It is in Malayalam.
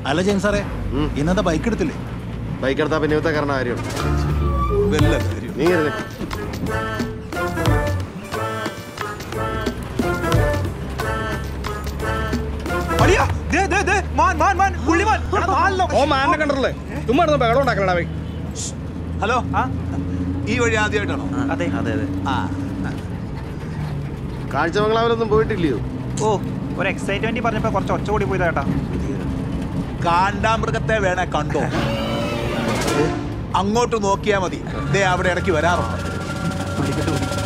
അല്ല ജെയിംസ് സാറേ ഉം. ഇന്നത്തെ ബൈക്ക് എടുത്തില്ലേ ബൈക്ക് എടുത്താൽ പിന്നെ ഇവത്തെ കാരണം കാര്യമുണ്ട് വല്ല കാര്യം നീ കരുതി അടിയാ ദേ ദേ ദേ മാൻ മാൻ മാൻ പുള്ളിമാൻ എടാ, നാലെണ്ണം. ഓ മാനെ കണ്ടല്ലേ ചുമ്മാ ഇരുന്ന് ബഹളം ഉണ്ടാക്കലടാ ബൈ ഹലോ ആ, ഈ വഴി ആദ്യമായിട്ടാണോ അതെ അതെ അതെ ആ കാഴ്ചമംഗലാവരൊന്നും പോയിട്ടില്ലയോ ഓ ഒരു എക്സൈറ്റ്മെന്റ് പറഞ്ഞപ്പോ കുറച്ച് ഒച്ച കൂടി പോയതാ കേട്ടാ കാണ്ടാമൃഗത്തെ വേണേ കണ്ടോ അങ്ങോട്ട് നോക്കിയാ മതി ദേ അവിടെ ഇടയ്ക്ക് വരാറുണ്ട്